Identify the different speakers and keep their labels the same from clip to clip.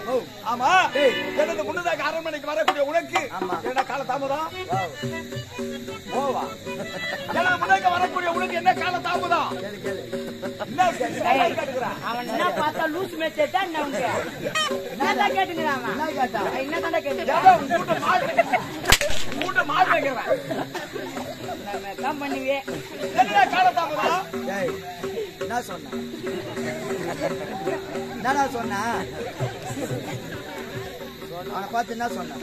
Speaker 1: ஆமா எனது முன்னதாக அரண்மனைக்கு வரக்கூடிய உனக்கு
Speaker 2: ஆமா.
Speaker 1: என்ன கால தாமதம்
Speaker 2: வாவ்.
Speaker 1: ஓவா எனது முன்னதாக வரக்கூடிய உனக்கு என்ன கால தாமதம்
Speaker 2: கேளு கேளு
Speaker 1: என்ன கேள்வி கேட்கிறா
Speaker 3: அவன் என்ன பார்த்தா லூஸ் மேட்சா என்ன உனக்கு என்னதான் கேட்டுக்கிறான் அவன்
Speaker 2: என்ன கேட்டா
Speaker 3: என்னதான்டா கேட்டுக்கிறான்
Speaker 1: ஏதோ உங்கூட்ட மாடு உங்கூட்ட மாடு வைக்கிறேன்
Speaker 3: தான் பண்ணுவே
Speaker 1: என்ன கால தாமதம்
Speaker 2: டேய் என்ன சொன்ன என்னடா சொன்ன அவனை பார்த்து என்ன சொன்ன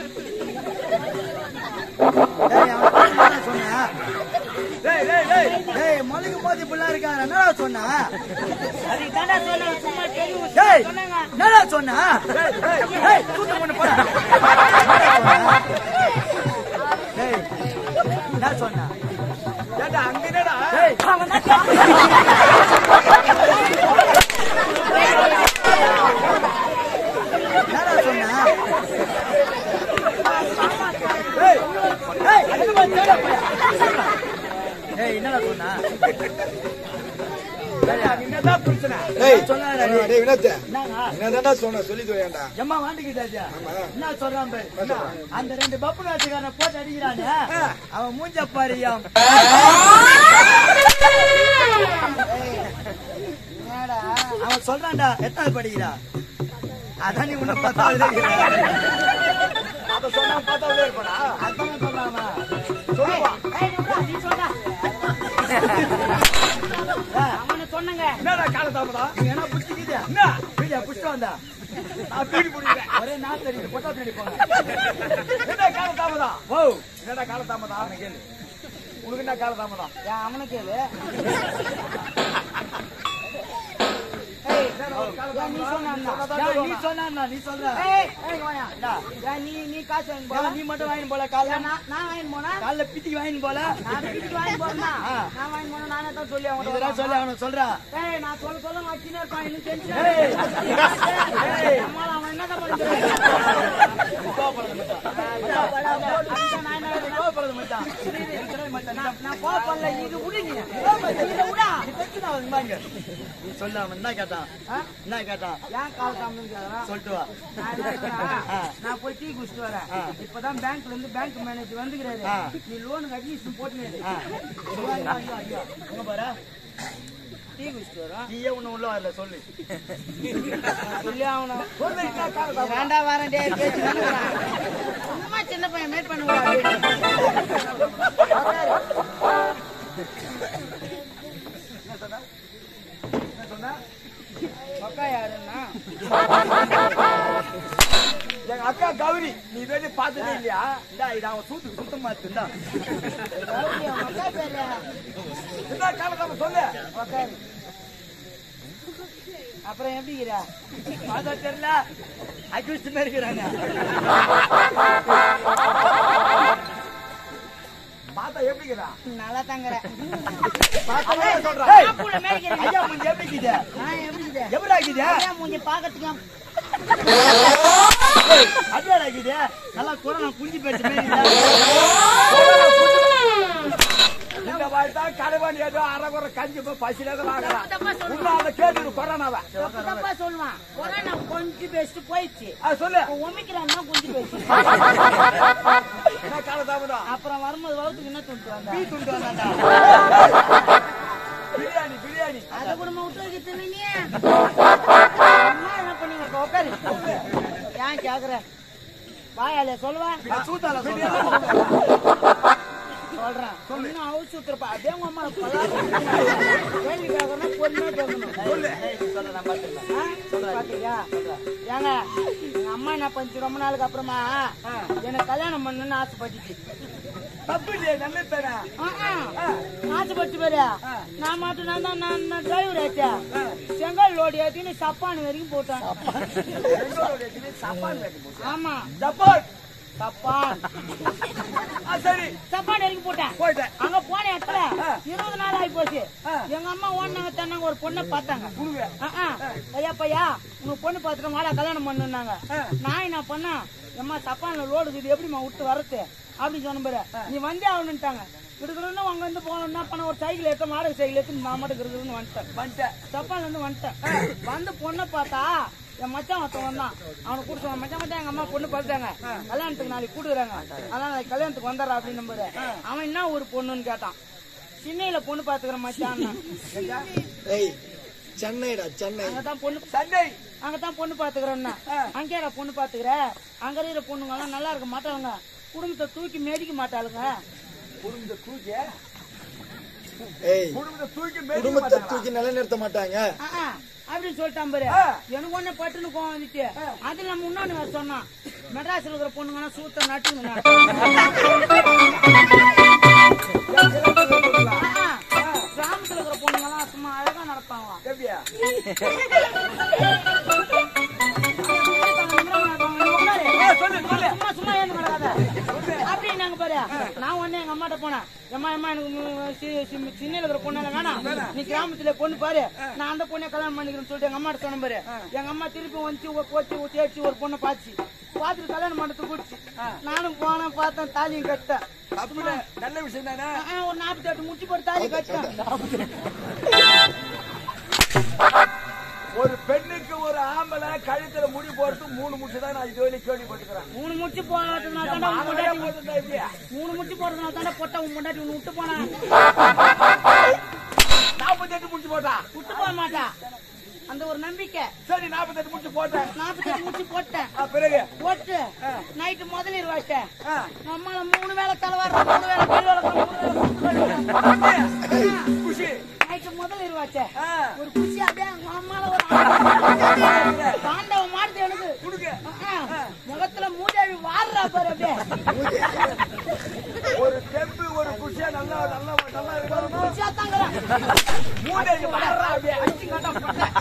Speaker 2: டேய் அவனை பார்த்து என்ன சொன்ன
Speaker 1: டேய் டேய் டேய்
Speaker 2: டேய் மலைக்கு போது இப்படிலாம் இருக்காரு என்னடா சொன்ன
Speaker 3: அதுக்கு தாண்டா சொன்னேன் சும்மா தெரியும்
Speaker 2: டேய்
Speaker 3: சொன்னாங்க
Speaker 2: என்னடா சொன்ன
Speaker 1: டேய் டேய்
Speaker 2: டேய் தூத்து பண்ணு போடா டேய் என்ன சொன்ன
Speaker 1: ஏண்டா அங்க என்னடா
Speaker 2: டேய்
Speaker 3: அவன் தான் கேட்டான்.
Speaker 2: என்னடா சொன்ன
Speaker 1: டேய்
Speaker 2: டேய் என்னடா தேடா டேய் என்னடா சொன்ன
Speaker 1: அங்க என்னதான் பிரச்சனை
Speaker 4: டேய்
Speaker 2: சொன்னாடா
Speaker 4: டேய், டேய் வினோத்
Speaker 2: என்னங்க
Speaker 4: என்னதான்டா சொன்ன சொல்லி தோயேன்டா
Speaker 2: எம்மா வாண்டிக்கிட்டாச்சா என்ன சொல்றான் பாரு என்ன? அந்த ரெண்டு பப்பு நாட்டுக்காரனை போட்டு அடிக்கிறானே அவன் மூஞ்ச பாரியாம் அவன் சொல்றான்டா எத்தனை படிக்கிறா அதான் நீ உன்னை பத்தாவது இருக்கிற.
Speaker 1: அத சொன்னா பார்த்தாவே இருப்படா
Speaker 2: அதான் சொல்றாமா
Speaker 1: சொல்லுவா
Speaker 3: ஏய், நிம்ரா, நீ சொன்னா
Speaker 2: ஏய்,
Speaker 3: அவனை சொன்னங்க
Speaker 1: என்னடா கால தாமதம்
Speaker 2: நீ என்ன புடிச்சிக்கிது
Speaker 1: என்ன
Speaker 2: வீடியா புடிச்சிட்டு வந்தா
Speaker 1: நான் தூக்கி பிடிக்கிறேன்
Speaker 2: ஒரே நாள் தெரியுது பொட்டா தெரியும்
Speaker 1: என்ன கால தாமதம்
Speaker 2: ஓ
Speaker 1: என்னடா கால தாமதம் கேளு உனக்கு என்ன கால தாமதம்
Speaker 3: ஏன் அவனை கேளு
Speaker 1: ஏய், என்னடா ஒரு கால
Speaker 3: ஏன் நீ
Speaker 1: தாமதம்?
Speaker 3: சொன்னா
Speaker 1: சொன்னதா
Speaker 2: ஏய், நீ
Speaker 1: சொல்லுவானா?
Speaker 2: சொன்னா நீ சொல்ற
Speaker 3: ஏய், ஏய், இங்க வாயா. ஏன் நீ நீ காசு வாங்கி போல
Speaker 2: ஏன் நீ மட்டும் வாங்கி போல காலைல
Speaker 3: நான் நான் வாங்கி போனா
Speaker 2: காலைல பித்திக்கு வாங்கி போல
Speaker 3: நான் வீட்டுக்கு வாங்கி போறேன்னா
Speaker 2: ஆ.
Speaker 3: நான் வாங்கி போனா நானே தான் சொல்லி அவன்
Speaker 2: இதெல்லாம் சொல்லி அவனை சொல்றா
Speaker 3: ஏய் நான் சொல்ல சொல்ல வச்சுனே இருப்பான் இன்னும் தெரிஞ்சு
Speaker 2: ஏய், ஏய்,
Speaker 3: நம்மளால அவன் என்னதான் பண்ணுறது
Speaker 2: கோவப்படாத மச்சான். கோவப்படாத மச்சான். எத்தனை மச்சான்? நீ
Speaker 3: நான் கோவப்படல இது விடு நீ இதை விடா
Speaker 2: நீ பிரச்சனை ஆகுது, இந்தாங்க. நீ சொல்லு அவன் என்ன கேட்டான்
Speaker 3: ஆ?
Speaker 2: என்ன கேட்டான்
Speaker 3: ஏன் கால் காமின்னு கேக்குறான்?
Speaker 2: சொல்லிட்டு வா
Speaker 3: நான் என்ன சொன்னேன்?
Speaker 2: ஆ.
Speaker 3: நான் போய் டீ குடிச்சிட்டு வரேன்
Speaker 2: ஆ.
Speaker 3: இப்பதான் பேங்க்ல இருந்து பேங்க் மேனேஜர் வந்துக்கிறாரு
Speaker 2: ஆ.
Speaker 3: நீ லோனுக்கு அட்மிஷன் போட்டுனேரு
Speaker 2: ஆ. ஐயோ, ஐயோ, ஐயோ, ஐயோ. அங்க பாரு
Speaker 3: டீ குடிச்சிட்டு வரோம்
Speaker 2: நீயே ஒண்ணு உள்ள வரல சொல்லு
Speaker 3: சொல்லி ஆகணும்
Speaker 1: சொல்லு, என்ன கால தாமதம்?
Speaker 3: வேண்டா வரேன் டே பேச்சு நினைக்கிறான் சும்மா சின்ன பையன் மேட் பண்ணுவாங்க அக்கா யாருன்னா
Speaker 1: எங்க அக்கா கௌரி நீ வேண்டி பார்த்ததே இல்லையா
Speaker 2: இந்தா இது அவன் சூத்து சுத்தமா இருந்தா
Speaker 3: கௌரி, அவங்க அக்கா பேரு
Speaker 1: என்ன கால தாமதம் சொல்லு
Speaker 3: உக்காரு. அப்புறம் எப்படிங்கிறா
Speaker 2: பார்த்தா தெரியல அக்யூஸ்ட் மாதிரி இருக்கிறாங்க
Speaker 1: பார்த்தா எப்படிங்கிறா
Speaker 3: நல்லா தங்குற
Speaker 1: பார்த்தா சொல்றா
Speaker 2: ஏய்,
Speaker 3: ஆப்பூல மேய்க்கிறீங்க.
Speaker 2: ஐயா மூஞ்சி எப்படி இருக்குது
Speaker 3: ஆ, எப்படி இருக்குது?
Speaker 2: எப்படி ஆக்குது
Speaker 3: ஐயா மூஞ்சி பார்க்கறதுக்கு
Speaker 2: அடியாடா ஆக்குது நல்லா கொரோனா குஞ்சு போயிடுச்சு மாதிரி
Speaker 1: இந்த மாதிரி தான் கடைவாணி ஏதோ அரைகுறை கஞ்சி போய் பசியில தான் ஆகலாம்
Speaker 3: தப்பா சொல்லுவான்.
Speaker 1: இன்னும் அதை கேட்டு கொரோனாவை
Speaker 3: தப்பு தப்பா சொல்லுவான் கொரோனா கொஞ்சம் பேசிட்டு போயிடுச்சு
Speaker 1: அது சொல்லு
Speaker 3: இப்போ ஒமிக்கிறான் தான் கொஞ்சம் பேசி
Speaker 1: என்ன கால தாமதம்
Speaker 3: அப்புறம் வரும்போது வகுத்துக்கு என்ன துண்டு வந்தா
Speaker 2: டீ துண்டு வந்தாண்டா
Speaker 1: பிரியாணி பிரியாணி
Speaker 3: அதை கூட விட்டு வைக்க தின்னு அம்மா என்ன பண்ணீங்க இப்போ உட்காரு ஏன் கேக்குற வாயால சொல்லுவேன்
Speaker 2: நான் சூத்தால சொல்றேன்
Speaker 3: சொல்றேன் இன்னும் அவுச்சு விட்டுருப்பா அதே உங்க அம்மா கேள்வி கேட்கணும் பொறுமையா கேட்கணும்
Speaker 2: ஏய், நீ சொல்ற நான் பாத்துக்கிறேன்.
Speaker 3: ஆ? பாத்தீங்களா? ஏங்க எங்க அம்மா என்ன பண்ணிச்சு ரொம்ப நாளுக்கு அப்புறமா எனக்கு கல்யாணம் பண்ணணும்னு ஆசைப்பட்டுச்சு
Speaker 1: தப்பு இல்லையே நல்ல தானே
Speaker 3: ஆ, ஆ. ஆசைப்பட்டு பாரு நான் மட்டும் நான் தான் நான் நான் டிரைவர் ஆச்சா செங்கல் லோடு ஏத்தின்னு சப்பான் வரைக்கும் போட்டேன்
Speaker 1: சப்பான் வேண்டி போச்சு.
Speaker 3: ஆமா
Speaker 1: ஜப்பான்
Speaker 3: சப்பான்
Speaker 1: ஆ, சரி
Speaker 3: சப்பான் வரைக்கும் போட்டேன்
Speaker 1: போயிட்டேன்
Speaker 3: அங்க போன இடத்துல இருபது நாள் ஆகி போச்சு எங்க அம்மா ஓடினாங்க தன்னாங்க ஒரு பொண்ணை பார்த்தாங்க
Speaker 1: குடுங்க
Speaker 3: ஆ, ஆ. ஐயா பையா உனக்கு பொண்ணு பார்த்துட்டு வாடா கல்யாணம் பண்ணுனாங்க நான் என்ன பண்ணா எம்மா சப்பான்ல லோடு இருக்குது எப்படிம்மா விட்டு வரது அப்படின்னு சொன்ன பாரு நீ வந்தே ஆகணுன்ட்டாங்க கிடுக்கணும்னு அங்க இருந்து போகணும் என்ன பண்ண ஒரு சைக்கிள் எடுத்து மாடல் சைக்கிள் எடுத்து நான் மட்டும் இருக்குதுன்னு வந்துட்டேன்
Speaker 1: வந்துட்டேன்
Speaker 3: சப்பான்ல இருந்து வந்துட்டேன் வந்து பொண்ணை பார்த்தா என் மச்சான் ஒருத்தவன் தான் அவனை கூட்டு சொன்னான் மச்சான் மச்சான் எங்க அம்மா பொண்ணு பார்த்தாங்க கல்யாணத்துக்கு நாளைக்கு கூடுறாங்க அதனால நாளைக்கு கல்யாணத்துக்கு வந்துடுறா அப்படின்னு நம்புற அவன் என்ன ஒரு பொண்ணுன்னு கேட்டான் சென்னையில பொண்ணு பாத்துக்கிற மச்சான்
Speaker 2: ஏய் சென்னைடா சென்னை
Speaker 3: அங்கதான் பொண்ணு
Speaker 1: சண்டை
Speaker 3: அங்கதான் பொண்ணு பாத்துக்கிறேன்னா அங்கேடா பொண்ணு பாத்துக்கிற அங்க இருக்கிற பொண்ணுங்க எல்லாம் நல்லா இருக்க மாட்டாளுங்க குடும்பத்தை தூக்கி மேடிக்க மாட்டாளுங்க
Speaker 1: குடும்பத்தை தூக்கி
Speaker 2: ஏய்
Speaker 1: குடும்பத்தை தூக்கி
Speaker 2: குடும்பத்தை தூக்கி நிலைநிறுத்த மாட்டாங்க
Speaker 3: ஆ, ஆ, அப்படின்னு சொல்லிட்டான் பாரு எனக்கு ஒண்ணு பட்டுன்னு கோவம் வந்துச்சு அது நம்ம இன்னொன்னு வேற சொன்னான் மெட்ராஸ்ல இருக்கிற பொண்ணுங்கன்னா சூத்த நட்டுங்க கிராமத்துல இருக்கிற பொண்ணுங்கெல்லாம் சும்மா அழகா நடப்பாங்க
Speaker 1: எப்படியா சொல்லு சொல்லு
Speaker 3: சும்மா சும்மா ஏன் நடக்காத அப்படின்னாங்க பாரு நான் உடனே எங்க அம்மாட்ட போனேன் அம்மா அம்மா எனக்கு மு- சி- சி- சின்ன இருக்கிற பொண்ணு வேணாம் நீ கிராமத்துல பொண்ணு பாரு நான் அந்த பொண்ணை கல்யாணம் பண்ணிக்கிறேன்னு சொல்லிட்டு எங்க அம்மாட்ட சொன்ன பாரு எங்க அம்மா திருப்பி வந்து போச்சு தேய்ச்சி ஒரு பொண்ணை பாச்சு பாத்துட்டு கல்யாணம் பண்ணது கூடுச்சு நானும் போனேன் பார்த்தேன் தாலியும் கட்டேன்
Speaker 1: தப்புல நல்ல விஷயம் தானே
Speaker 3: ஆ, ஒரு நாற்பத்தி எட்டு முட்டி போட்டு தாலி கட்டேன்
Speaker 1: ஒரு பெண்ணுக்கு ஒரு ஆம்பளை கழுத்துல முடி போறது மூணு முட்டு தான் நான் இதுவரை கேள்விப்பட்டுக்கிறேன்
Speaker 3: மூணு முட்டி போடுறதுனால தாண்டா உன்
Speaker 1: அதோடய
Speaker 3: பொண்டாட்டி
Speaker 1: போதுண்டா இப்படியா
Speaker 3: மூணு முட்டி போடுறதுனால தாண்டா பொட்டை உன் பொண்டாட்டி உன்னை விட்டு போனா
Speaker 1: நாற்பத்தெட்டு முடிச்சு போட்டா
Speaker 3: விட்டு போக மாட்டா அந்த ஒரு நம்பிக்கை
Speaker 1: சரி நாற்பத்தெட்டு முடிச்சு போட்டேன்
Speaker 3: நாற்பத்தெட்டு முட்டி போட்டேன்
Speaker 1: ஆ, பிறகு
Speaker 3: போட்டு நைட்டு முதலில் வச்சேன்
Speaker 1: ஆ.
Speaker 3: நம்மள மூணு வேளை தலைவார மூணு வேளை கீழ் வளர்க்க மூணு வேளை குத்து வளர்க்க.
Speaker 1: குஷி
Speaker 3: நைட்டு முதலில் வச்சேன்
Speaker 1: ஆ,
Speaker 3: ஒரு குச்சி அப்படியே நம்மால ஒரு ஆட்டம். தாண்டவம் மாடுது எனக்கு
Speaker 1: குடுங்க
Speaker 3: ஆ, முகத்துல மூதாவி வாடுறா பாரு அப்படியே
Speaker 1: ஒரு தெம்பு ஒரு குஷியா நல்லா நல்லா நல்லா இருக்கணும்
Speaker 3: குச்சியா தாங்கிறேன்
Speaker 1: மூணு வர்றா அப்படியே
Speaker 3: அடிச்சு காட்டா போட்டேன்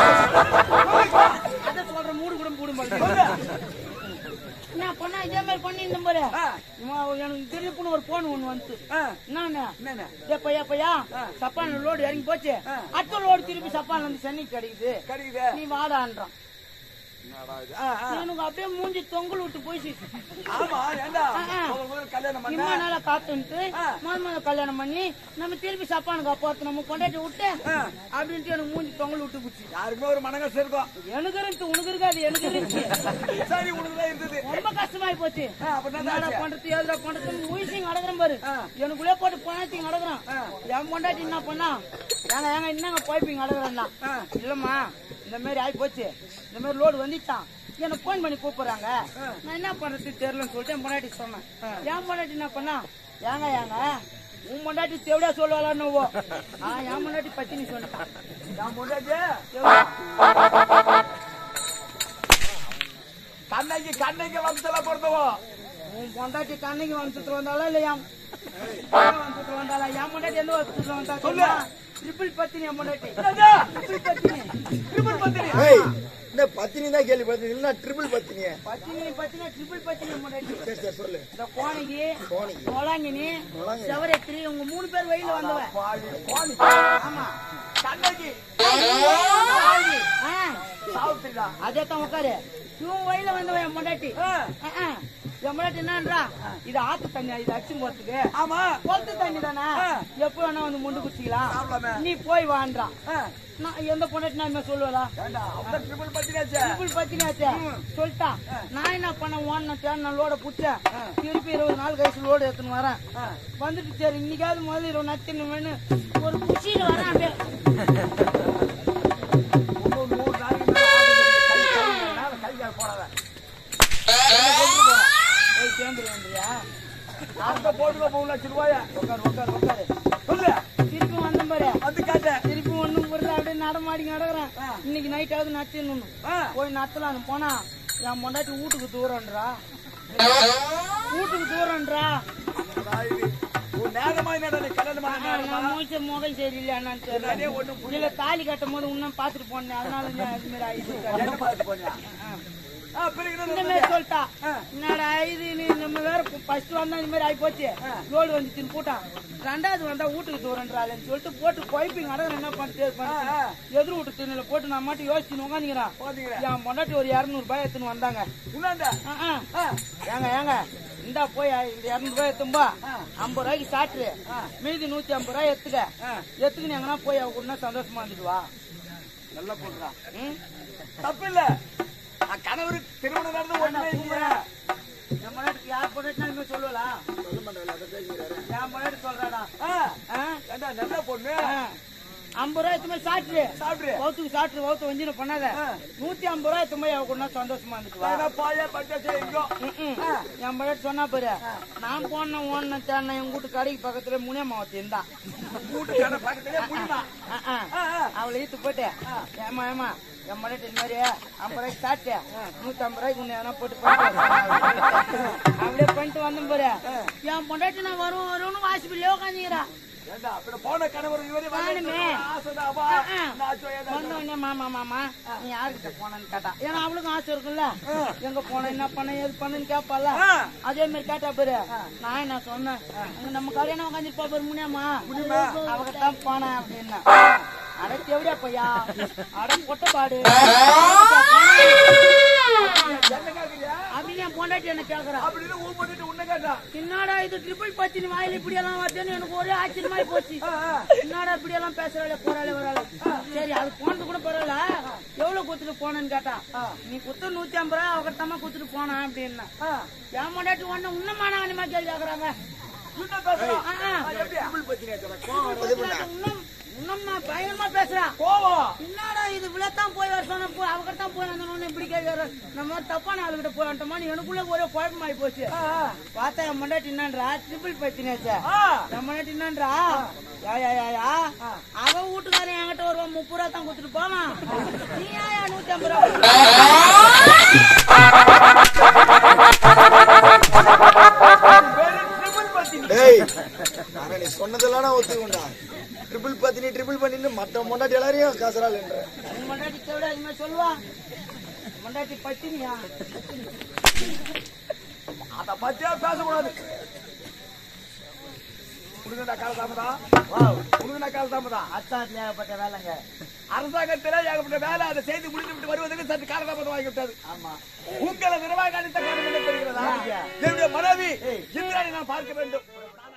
Speaker 3: அதை சொல்ற மூடு கூட மூடு
Speaker 1: சொல்லு.
Speaker 3: என்ன பண்ணா இதே மாதிரி பண்ணி இந்த பாரு
Speaker 1: ஆ,
Speaker 3: இவன் எனக்கு திருப்புன்னு ஒரு போன் ஒண்ணு வந்து
Speaker 1: ஆ,
Speaker 3: என்னன்னு
Speaker 1: என்னண்ணே
Speaker 3: ஏப்பா ஏப்பையா சப்பான் லோடு இறங்கி போச்சு அடுத்த லோடு திருப்பி சப்பான் வந்து சென்னைக்கு கிடைக்குது
Speaker 1: கிடைக்குது
Speaker 3: நீ வாடான்றான்
Speaker 1: ஆ, ஆ.
Speaker 3: எனக்கு அப்படியே மூஞ்சி தொங்கல் விட்டு போயிடுச்சு
Speaker 1: ஆமா ஏண்டா
Speaker 3: ஆ, ஆ.
Speaker 1: முதல் முதல்ல கல்யாணம் பண்ண
Speaker 3: இம்மா நாளா காத்துன்ட்டு
Speaker 1: ஆ.
Speaker 3: முதல் முதல்ல கல்யாணம் பண்ணி நம்ம திருப்பி சப்பானுக்கு அப்போ நம்ம கொண்டாட்டி விட்டு
Speaker 1: ஆ.
Speaker 3: அப்படின்ட்டு எனக்கு மூஞ்சி தொங்கல் விட்டு போச்சு
Speaker 1: யாருக்குமே ஒரு மனகசம் இருக்கும்
Speaker 3: எனக்கு இருந்து உனக்கு இருக்காது எனக்கு இருந்துச்சு
Speaker 1: சரி உனக்குதான் இருந்தது
Speaker 3: ரொம்ப கஷ்டமாயி போச்சு
Speaker 1: ஆ, அப்படின்னா
Speaker 3: என்னடா
Speaker 1: ஆச்சு.
Speaker 3: பண்றது ஏதுடா பண்றது முயற்சிங்க அடக்குறேன் பாரு
Speaker 1: ஆ.
Speaker 3: எனக்குள்ளே போட்டு பணத்தையும் அடக்குறான்
Speaker 1: ஆ.
Speaker 3: என் பொண்டாட்டி என்ன பண்ணா ஏங்க ஏங்க என்னங்க போய்ப்பீங்க அடக்குறேன்னா
Speaker 1: ஆ.
Speaker 3: இல்லம்மா இந்த மாதிரி ஆகி போச்சு இந்த மாதிரி லோடு வந்துச்சான் எனக்கு போன் பண்ணி கூப்பிடுறாங்க நான் என்ன பண்றது தெரியலன்னு சொல்லிட்டு என் பொண்டாட்டி சொன்னேன் என் பொண்டாட்டி என்ன பண்ணா ஏங்க ஏங்க உன் பொண்டாட்டி தேவடியா சொல்லுவாளான்னு ஆ என் பொண்டாட்டி பத்தி நீ சொல்லிட்டான்
Speaker 1: நான் முன்னாடி கண்ணகி கண்ணகி வம்சல பிறந்தவோ
Speaker 3: உன் பொண்டாட்டி கண்ணைக்கு வம்சத்துல வந்தாளா இல்லையா வம்சத்துல வந்தாளா என் பொண்டாட்டி எந்த வம்சத்துல வந்தா
Speaker 1: சொல்லு.
Speaker 3: ட்ரிபிள் பத்தினி என் பொண்டாட்டி
Speaker 1: என்னது?
Speaker 3: ட்ரிபிள் பத்தினி
Speaker 1: திருப்பூர் பத்தினி
Speaker 2: ஏய் இந்த பத்தினி தான் கேள்வி பத்தினி இல்ல ட்ரிபிள் பத்தினிய
Speaker 3: பத்தினி பத்தினி ட்ரிபிள் பத்தினி என் பொண்டாட்டி
Speaker 2: சரி சரி சொல்லு
Speaker 3: இந்த கோணிக்கு
Speaker 2: கோணிக்கு.
Speaker 3: கோலாங்கினி
Speaker 2: கோலாங்கினி.
Speaker 3: செவரேத்திரி உங்க மூணு பேர் வயல வந்தவ
Speaker 1: பாவி, கோணி.
Speaker 3: ஆமா
Speaker 1: கண்ணகி
Speaker 3: ஆ,
Speaker 1: சாவுத்திடா
Speaker 3: அதே தான் உட்காரு இவன் வயல வந்தவன் என் பொண்டாட்டி
Speaker 1: ஆ,
Speaker 3: ஆ, ஆ. என் பொண்டாட்டி என்னன்றா இது ஆத்து தண்ணி இது அடிச்சு போறதுக்கு
Speaker 1: ஆமா
Speaker 3: குளத்து தண்ணி தானே
Speaker 1: ஆ.
Speaker 3: எப்ப வேணா வந்து முண்டு குச்சிக்கலாம்
Speaker 1: சாப்பிடலாமே.
Speaker 3: நீ போய் வான்றான்
Speaker 1: ஆ,
Speaker 3: நான் எந்த பொண்டாட்டி நான் இனிமே சொல்லுவலா
Speaker 1: ஏண்டா, அவன்தான் triple பத்தினியாச்சே.
Speaker 3: ட்ரிபிள் பத்தினாச்சே சொல்லிட்டான் நான் என்ன பண்ண ஓன தேன் லோட புட்டேன் திருப்பி இருபது நாள் கழிச்சு லோடு எடுத்துன்னு வரேன்
Speaker 1: ஆ,
Speaker 3: வந்துட்டு சரி இன்னைக்காவது முதல்ல இருபது நத்தின்னு வேணும் ஒரு குச்சியில வரேன் அப்படியே
Speaker 1: இன்னும் நூறு நாளைக்கு மேல ஆகுது. கை, கை, மேல கை கால் போடாத.
Speaker 3: போய் சேர்ந்து வேண்டியா
Speaker 1: அந்த போட்டுக்கோ மூணு லட்சம் ரூபாய
Speaker 3: உட்காரு உட்காரு உட்காரு
Speaker 1: சொல்லு
Speaker 3: திருப்பி வந்த பாரு
Speaker 1: வந்து காட்டேன்
Speaker 3: திருப்பி ஒண்ணும் புரியல அப்படியே நடமாடி நடக்கிறேன் இன்னைக்கு நைட்டாவது நச்சின்னு
Speaker 1: ஆ,
Speaker 3: போய் நத்தலான்னு போனா என் பொண்டாட்டி வீட்டுக்கு தூரம்ன்றா வீட்டுக்கு தூரம்ன்றா
Speaker 1: அடாயிரு. உன் நேரமா என்னடா நீ கல்யாணம் பண்ண நேரமா?
Speaker 3: நான் மூச்ச முகம் சரியில்லை என்னன்னு
Speaker 1: நானே
Speaker 3: தெரியல
Speaker 1: ஒண்ணும் புரியல.
Speaker 3: இல்ல தாலி கட்டும் போது இன்னும் பாத்துட்டு போனேன் அதனால நீ அது மாதிரி ஆயிடுச்சு
Speaker 1: என்ன பார்த்து போனியா? ஆ, பிறகு என்ன
Speaker 3: இந்த
Speaker 1: நடந்தது?
Speaker 3: மாதிரி சொல்லிட்டா என்னடா இது நீ நம்ம வேற ஃபர்ஸ்ட் வந்தா இந்த மாதிரி ஆகி போச்சு லோடு வந்துச்சுன்னு போட்டான் ரெண்டாவது வந்தா வீட்டுக்கு தூரன்றாள்னு சொல்லிட்டு போட்டு குழப்பிங்க அடங்க என்ன பண்ணிட்டு
Speaker 1: ஆ.
Speaker 3: எதிர் வீட்டு திண்ணில போட்டு நான் மட்டும் யோசிச்சு உட்காந்துக்கிறான்
Speaker 1: போனீங்களே.
Speaker 3: என் பொண்டாட்டி ஒரு இரநூறு ரூபாய் எடுத்துன்னு வந்தாங்க
Speaker 1: உன்னாண்ட?
Speaker 3: ஆ, ஆ. ஏங்க ஏங்க இந்தா போய் இந்த இரநூறு ரூபாய் எடுத்தும்பா ஐம்பது ரூபாய்க்கு சாப்பிட்டு மீதி நூத்தி ஐம்பது ரூபாய் எடுத்துக்க எடுத்துக்கின்னு எங்கன்னா போய் அவ கூட சந்தோஷமா இருந்துட்டு வா
Speaker 1: நல்லா போடுறா
Speaker 3: ம்?
Speaker 1: தப்பு இல்ல கணவருக்கு திருமணம் நடந்து ஒண்ணுமே இல்லையா
Speaker 3: என் முன்னாடி யார் பொண்ணு இனிமே சொல்லுவலா என் முன்னாடி சொல்றாடா
Speaker 1: ஆ,
Speaker 3: ஆ?
Speaker 1: ஏண்டா நல்ல பொண்ணு
Speaker 3: ஆ. ஐம்பது ரூபாய் எத்துமே சாப்பிட்டு
Speaker 1: சாப்பிடு
Speaker 3: வவுத்துக்கு சாப்பிட்டு வவுத்து வஞ்சின பண்ணாத நூத்தி ஐம்பது ரூபாய் எத்துமே அவ கூட சந்தோஷமா இருந்துட்டு வா
Speaker 1: ஏன்னா பாய பட்டாச்சு எங்கோ
Speaker 3: ம்ம். என் முன்னாடி சொன்னா பாரு நான் போன ஓன தேன எங்க வீட்டு கடைக்கு பக்கத்துல முனிய மாவத்தி இருந்தா
Speaker 1: கூட்டு கடை பக்கத்துலயே புடிமா
Speaker 3: ஆ, ஆ. அவளை ஈத்து போட்டு ஏமா ஏமா என் முன்னாடி இந்த மாதிரி ஐம்பது ரூபாய்க்கு சாப்பிட்டு நூத்தி ஐம்பது ரூபாய்க்கு உன்னை எதனா போட்டு பண்ணிட்டு அப்படியே பண்ணிட்டு வந்தேன் பாரு என் பொண்டாட்டி நான் வரும் வரும்னு வாசிப்பிலே உட்காந்துக்கிறா
Speaker 1: ஏண்டா அப்புறம் போன கணவர் இவரே
Speaker 3: நானுமே.
Speaker 1: ஆசைதாப்பா நான் சொல்ல
Speaker 3: வந்த உடனே மாமா மாமா நீ யாருக்கிட்ட போனன்னு கேட்டா ஏன்னா அவளுக்கும் ஆசை இருக்குல்ல எங்க போன என்ன பண்ண ஏது பண்ணன்னு கேப்பால அதே மாதிரி கேட்டா பாரு நான் என்ன சொன்னேன் அங்க நம்ம கல்யாணம் உட்காந்துருப்பா பாரு முனியாமா அவகத்தான் போனேன் அப்படின்னா அட எவ்வளோ பையா அட பொட்ட பாடு
Speaker 1: என்ன கேக்குறியா
Speaker 3: அப்படின்னு என் பொண்டாட்டி என்ன கேக்குறா
Speaker 1: அப்படின்னு ஊ பண்ணிட்டு உன்ன கேட்டா
Speaker 3: என்னடா இது ட்ரிபிள் பத்தினி வாயில இப்படி எல்லாம் வருதுன்னு எனக்கு ஒரே ஆச்சரியமாயி போச்சு என்னடா இப்படி எல்லாம் பேசுறாளே போறாளே வராளே சரி அது போனது கூட பரவாயில்ல எவ்வளவு குத்துட்டு போனேன்னு கேட்டா நீ குத்த நூத்தி ஐம்பது ரூபாய் அவகிட்டமா குத்துட்டு போனா அப்படின்னா என் முன்னாடி ஒண்ணு உன்னமா நானிமா கேள்வி கேக்குறாங்க
Speaker 1: என்ன பேசுறான்
Speaker 3: ஆ, ஆ.
Speaker 1: எப்படி பத்தினே
Speaker 3: இன்னும் இன்னும்மா பயங்கரமா பேசுறா
Speaker 1: கோவம்
Speaker 3: என்னடா இது இவ்வளவுதான் போய் வர சொன்ன போய் அவகிட்ட தான் போய் வந்தோன்னு இப்படி கேட்கற நம்ம தப்பான ஆளுகிட்ட போய் வந்துட்டோமான்னு எனக்குள்ள ஒரே குழப்பமாயி போச்சு பார்த்தா என் முன்னாடி என்னன்றா ட்ரிபிள் பத்தினாச்சா என் முன்னாடி என்னன்றா யா யா யா யா அவ வீட்டுக்காரன் என்கிட்ட ஒரு முப்பது ரூபா தான் கொடுத்துட்டு போவான் நீ ஏன் நூத்தி ஐம்பது ரூபா கொடுக்குற?
Speaker 1: வேறு ட்ரிபிள் பத்தினி
Speaker 4: டேய் ஆனா நீ சொன்னதெல்லாம் நான் ஒத்துக்கொண்டா ட்ரிபிள் பத்தினி ட்ரிபிள் பண்ணின்னு மத்த முன்னாடி எல்லாரையும் காசரால் என்ற
Speaker 3: உன் முன்னாடி தேவை அது மாதிரி சொல்லுவா முன்னாடி பத்தினியா
Speaker 1: அத பத்தியா பேசக்கூடாது உனக்கு கால தாமதா உனக்கு கால தாமதா
Speaker 2: அத்தாத்துல ஏகப்பட்ட வேலைங்க
Speaker 1: அரசாங்கத்தில ஏகப்பட்ட வேலை அதை செய்து முடித்து விட்டு வருவதற்கு சற்று காலதாமதம் ஆகிவிட்டது
Speaker 2: ஆமா
Speaker 1: உங்களை நிர்வாக அளித்த காரணம் என்ன தெரிகிறதா என்னுடைய மனைவி இந்திராணி நான் பார்க்க வேண்டும்